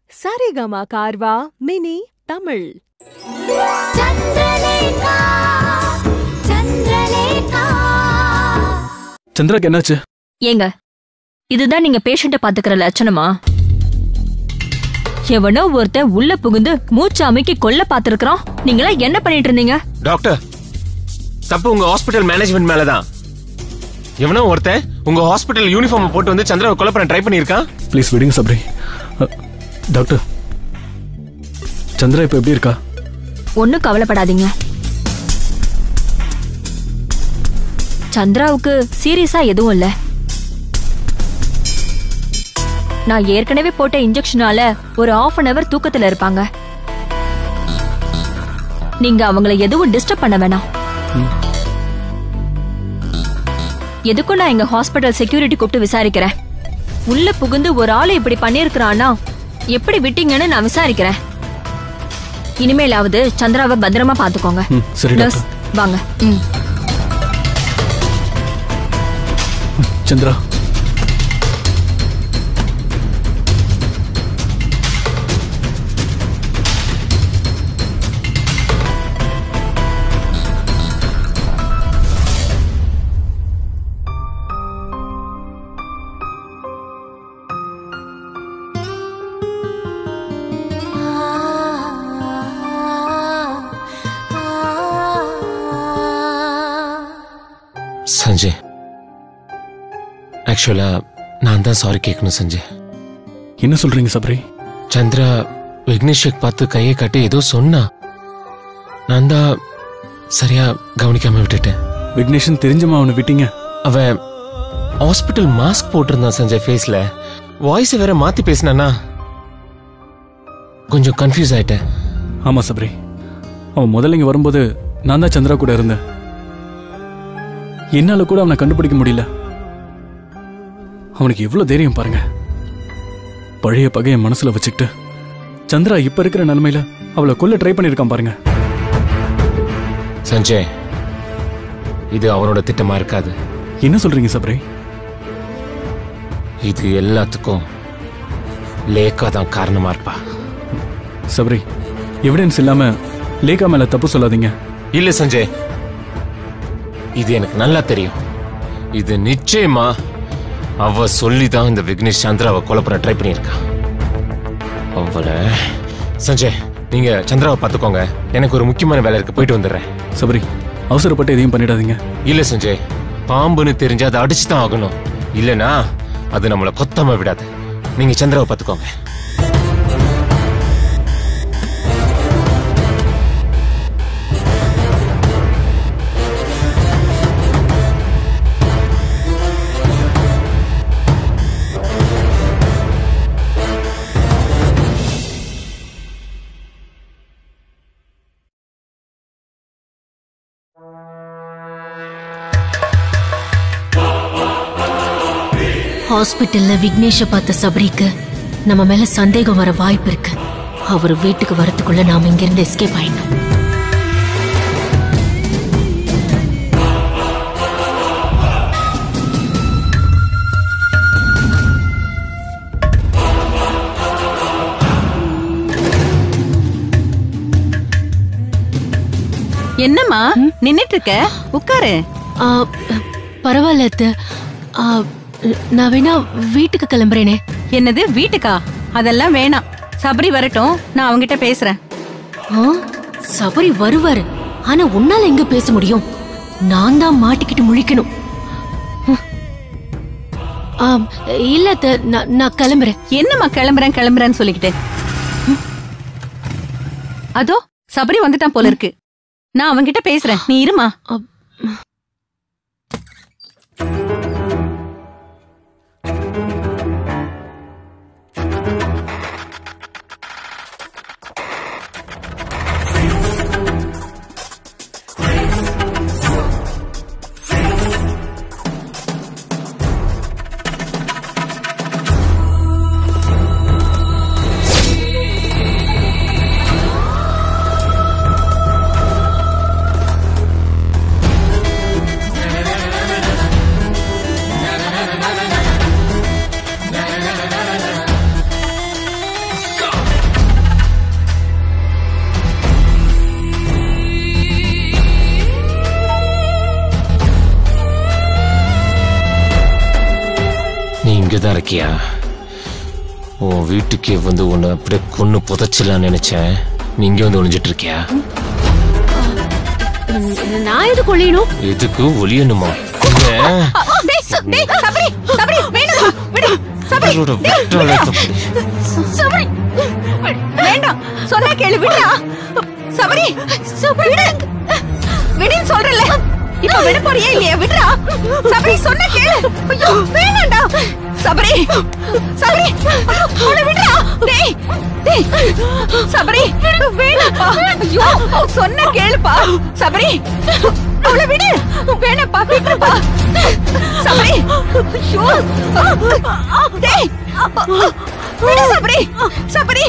Saregama Carvaan mini Tamil Chandralekha Chandralekha சந்திராக்கு என்னாச்சு ஏங்க இதுதான் நீங்க பேஷண்ட்ட பாத்துக்கிற லட்சணமா எவனோ ஒருத்தன் உள்ள புகுந்து மூச்சு அமைக்கி கொல்ல பாத்துருக்கான் நீங்களா என்ன பண்ணிட்டு இருந்தீங்க டாக்டர் தப்பு உங்க ஹாஸ்பிடல் மேனேஜ்மெண்ட் மேலதான் எவனோ ஒருத்தன் உங்க ஹாஸ்பிடல் யூனிஃபார்ம் போட்டு வந்து சந்திராவை கொலை பண்ண ட்ரை பண்ணியிருக்கான் ப்ளீஸ் விடுங்க சப்ரி அ, டாக்டர் சந்திரா இப்போ எப்படி இருக்கா ஒன்னும் கவலைப்படாதீங்க சந்திராவுக்கு சீரியஸா எதுவும் இல்ல நான் ஏற்கனவே போட்ட இன்ஜெக்ஷனால ஒரு ஆஃப் அன் அவர் தூக்கத்துல இருப்பாங்க நீங்க அவங்கள எதுவும் டிஸ்டர்ப் பண்ண வேணாம் எதுக்கும் நான் எங்க ஹாஸ்பிடல் செக்யூரிட்டி கூப்பிட்டு விசாரிக்கிறேன் உள்ள புகுந்து ஒரு ஆளு இப்படி பண்ணிருக்கிறானா எப்படி விட்டீங்கன்னு நான் விசாரிக்கிறேன் இனிமேலாவது சந்திராவை பத்திரமா பாத்துக்கோங்க ம் சரி நர்ஸ் டாக்டர் வாங்க ம் சந்திரா சஞ்சய் ஆக்சுவலா நான் தான் சாரி கேட்கணும் சஞ்சய் என்ன சொல்றீங்க சப்ரி சந்திரா விக்னேஷுக்கு பார்த்து கையை காட்டி ஏதோ சொன்னா நான் தான் சரியா கவனிக்காம விட்டுட்டேன் விக்னேஷன் தெரிஞ்சுமா அவனை விட்டீங்க அவன் ஹாஸ்பிட்டல் மாஸ்க் போட்டிருந்தான் சஞ்சய் ஃபேஸ்ல வாய்ஸ் வேற மாத்தி பேசினானா கொஞ்சம் கன்ஃபியூஸ் ஆயிட்டேன் ஆமா சப்ரி அவன் முதல்ல இங்க வரும்போது நான் தான் சந்திரா கூட இருந்தேன் என்னால கூட அவனை கண்டுபிடிக்க முடியல அவனுக்கு எவ்வளவு தைரியம் பாருங்க பழைய பகைய மனசுல வச்சுக்கிட்டு சந்திரா இப்ப இருக்கிற நிலைமையில அவளை கொல்ல ட்ரை பண்ணிருக்கான் பாருங்க சஞ்சய் இது அவனோட திட்டமா இருக்காது என்ன சொல்றீங்க சப்ரி இது எல்லாத்துக்கும் லேக்கா தான் காரணமா இருப்பா சப்ரி எவிடன்ஸ் இல்லாம லேகா மேல தப்பு சொல்லாதீங்க இல்ல சஞ்சய் இது எனக்கு நல்லா தெரியும் இது நிச்சயமா அவ சொல்லி தான் இந்த விக்னேஷ் சந்திராவை கொலை பண்ண ட்ரை பண்ணியிருக்கா அவளை சஞ்சய் நீங்க சந்திராவை பார்த்துக்கோங்க எனக்கு ஒரு முக்கியமான வேலை இருக்கு போயிட்டு வந்துடுறேன் சபரி அவசரப்பட்டு எதையும் பண்ணிடாதீங்க இல்ல சஞ்சய் பாம்புன்னு தெரிஞ்சு அதை அடிச்சு தான் ஆகணும் இல்லனா அது நம்மளை கொத்தாம விடாது நீங்க சந்திராவை பார்த்துக்கோங்க ஹாஸ்பிட்டல்ல விக்னேஷ பார்த்த சபரிக்கு நம்ம மேல சந்தேகம் வர வாய்ப்பு இருக்கு அவர் வீட்டுக்கு வரதுக்குள்ள நாம இங்கிருந்து எஸ்கேப் ஆயிடணும் என்னம்மா நின்னுட்டு இருக்க உட்காரு ஆ, பரவாயில்ல அத்தை. ஆ, நான் வேணா வீட்டுக்கு கிளம்புறேனே என்னது வீட்டுக்கா அதெல்லாம் வேணாம் சபரி வரட்டும் நான் அவங்கிட்ட பேசுறேன் ஆ, சபரி வருவாரு ஆனா உன்னால எங்க பேச முடியும் நான் தான் மாட்டிக்கிட்டு முழிக்கணும் ம். ஆம், இல்ல அத்தை, நான் நான் கிளம்புறேன் என்னம்மா கிளம்புறேன் கிளம்புறேன்னு சொல்லிக்கிட்டு ம். அதோ சபரி வந்துட்டான் போல இருக்கு நான் அவன்கிட்ட பேசுறேன் நீ இருமா அப்- இருக்கியா உன் வீட்டுக்கே வந்து உன்னை அப்படியே கொன்னு புதைச்சிடலாம்னு நினைச்சேன் நீங்க வந்து ஒளிஞ்சிட்டு இருக்கியா நான் எதுக்கு ஒழியணும் எதுக்கு ஒளியணுமா டேய், ச- டேய், சபரி, சபரி, வேணாம், விடு. சபரி, இவரோட வெட்டாளத்தை பாரு. சபரி, வேண்டாம் சொன்னா கேளு விடுடா சபரி சபரி விடு விடுன்னு சொல்றல இப்ப விட போறியே இல்லையா விடுடா சபரி சொன்னா கேளு ஐயோ வேணாம்டா சபரி சபரி அவளை விடுடா டேய் டேய் சபரி வேணாப்பா ஐயோ சொன்னா கேளுப்பா சபரி அவளை விடு வேணாப்பா விட்டுப்பா சபரி ஐயோ டேய் விடு சபரி சபரி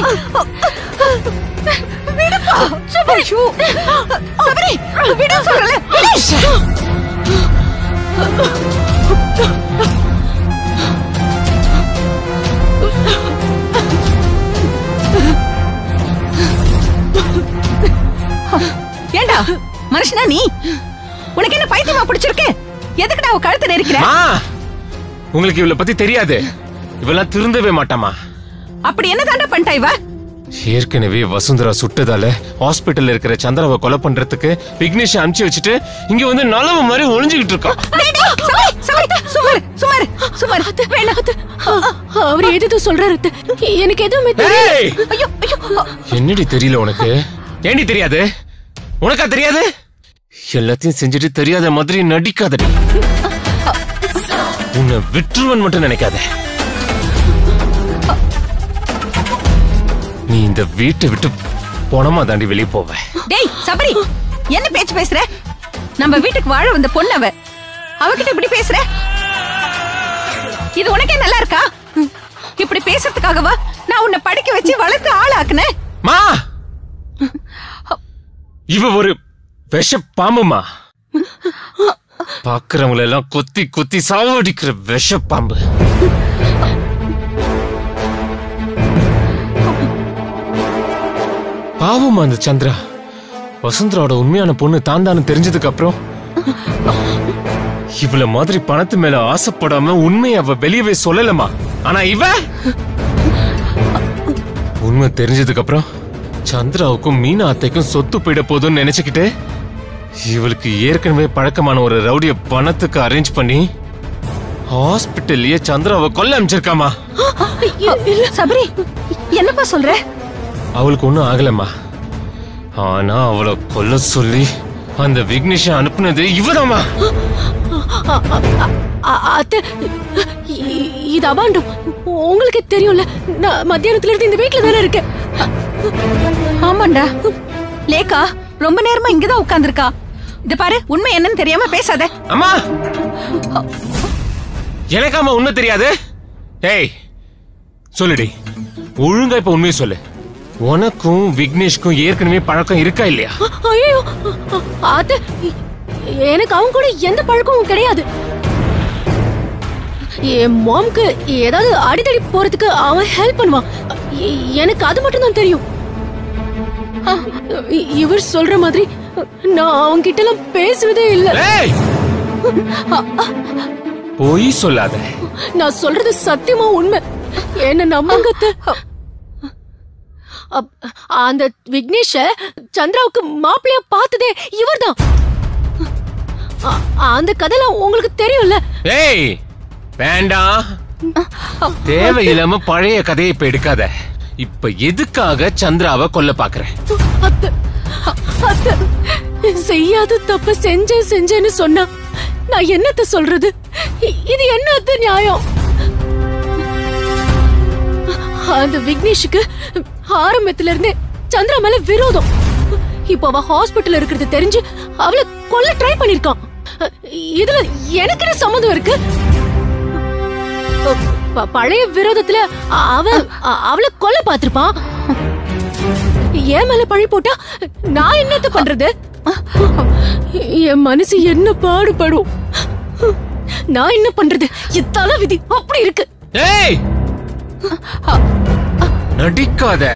விடுப்பா சபரி ஐயோ சபரி விடு சொல்றல விடு ஏண்டா மனுஷனா நீ உனக்கு என்ன பைத்தியமா பிடிச்சிருக்கு எதுக்குடா அவ கழுத்தை நெரிக்கிற மா உங்களுக்கு இவளை பத்தி தெரியாது இவெல்லாம் திருந்தவே மாட்டாமா அப்படி என்ன தாண்டா பண்ணிட்டா இவ ஏற்கனவே வசுந்தரா சுட்டதால ஹாஸ்பிட்டல்ல இருக்கிற சந்திராவை கொலை பண்றதுக்கு விக்னேஷ் அனுப்பிச்சு வச்சுட்டு இங்க வந்து நலவு மாதிரி ஒளிஞ்சுகிட்டு இருக்கான் டேய், டேய், சபரி, சபரி, சுமாரு, சுமாரு, சுமாரு. வேணாம். அவர் எது சொல்றாரு அத்தை. எனக்கு எதுவுமே தெரியல ஏய்! ஐயோ, ஐயோ. என்னடி தெரியல உனக்கு ஏண்டி தெரியாது உனக்கா தெரியாது எல்லாத்தையும் செஞ்சுட்டு தெரியாத மாதிரி நடிக்காதடி உன்னை விட்டுருவன் மட்டும் நினைக்காத நீ இந்த வீட்டை விட்டு போனமா தாண்டி வெளியே போவ டேய், சபரி, என்ன பேச்சு பேசுற நம்ம வீட்டுக்கு வாழ வந்த பொண்ணு அவ அவகிட்ட இப்படி பேசுற இது உனக்கே நல்லா இருக்கா இப்படி பேசுறதுக்காகவா நான் உன்னை படிக்க வச்சு வளர்த்து ஆளாக்குனேன் மா இவ ஒரு விஷ பாம்புமா பாக்குறவங்கள எல்லாம் கொத்தி கொத்தி சாவடிக்கிற விஷ பாம்பு பாவமா அந்த சந்திரா வசுந்தராவோட உண்மையான பொண்ணு தான் தானு தெரிஞ்சதுக்கு அப்புறம் இவள மாதிரி பணத்து மேல ஆசைப்படாம உண்மையை அவ வெளியவே சொல்லலமா ஆனா இவ உண்மை தெரிஞ்சதுக்கு அப்புறம் சந்திராவுக்கும் மீனா அத்தைக்கும் சொத்து போயிட போதும்னு நினைச்சுக்கிட்டு இவளுக்கு ஏற்கனவே பழக்கமான ஒரு ரவுடிய பணத்துக்கு அரேஞ்ச் பண்ணி ஹாஸ்பிட்டல்லயே சந்திராவை கொல்ல அமைச்சிருக்காமா சபரி என்னப்பா சொல்ற அவளுக்கு ஒண்ணும் ஆகலம்மா ஆனா அவளை கொல்ல சொல்லி அந்த விக்னேஷ அனுப்புனது இவதாம்மா அ- அத்தை இ- இது அபாண்டம் உங்களுக்கு தெரியும்ல நான் மத்தியானத்துல இருந்து இந்த வீட்ல தானே இருக்கேன் ஆமாண்டா லேக்கா ரொம்ப நேரமா இங்கதான் உட்கார்ந்திருக்கா இது பாரு உண்மை என்னன்னு தெரியாம பேசாத அம்மா எனக்காம உண்மை தெரியாது ஏய் சொல்லுடி ஒழுங்கா இப்ப உண்மையை சொல்லு உனக்கும் விக்னேஷ்க்கும் ஏற்கனவே பழக்கம் இருக்கா இல்லையா ஐயோ அத்தை எனக்கு அவங்க கூட எந்த பழக்கமும் கிடையாது என் மாம்க்கு ஏதாவது அடிதடி போறதுக்கு அவன் ஹெல்ப் பண்ணுவான் எ- எனக்கு அது மட்டும் தான் தெரியும் அ, இ- இவர் சொல்ற மாதிரி நான் அவங்க கிட்ட எல்லாம் பேசுவதே இல்ல ஏய் பொய் சொல்லாத நான் சொல்றது சத்தியமா உண்மை என்ன நம்புங்க அத்தை. அப்- அந்த விக்னேஷ சந்திராவுக்கு மாப்பிள்ளையா பார்த்ததே இவர்தான் அ- அந்த கதைலாம் உங்களுக்கு தெரியும்ல ஏய் வேண்டாம் தேவையில்லாம பழைய கதையை இப்ப எடுக்காத இப்ப எதுக்காக சந்திராவை கொல்ல பாக்குற அத்தை, அத்தை, செய்யாத தப்ப செஞ்சேன் செஞ்சேன்னு சொன்னா நான் என்னத்த சொல்றது இ- இது என்னத்த நியாயம் அந்த விக்னேஷுக்கு ஆரம்பத்துல இருந்தே சந்திரா மேல விரோதம் இப்போ அவ ஹாஸ்பிட்டல் இருக்கிறது தெரிஞ்சு அவளை கொல்ல ட்ரை பண்ணிருக்கான் இதுல எனக்கு என்ன சம்மந்தம் இருக்கு ப- பழைய விரோதத்துல அவன் அ- அவளை கொல்ல பார்த்திருப்பான் என் மேல பழி போட்டா நான் என்னத்த பண்றது என் மனசு என்ன பாடுபடும் நான் என்ன பண்றது என் தலை விதி அப்படி இருக்கு ஏய் நடிக்காத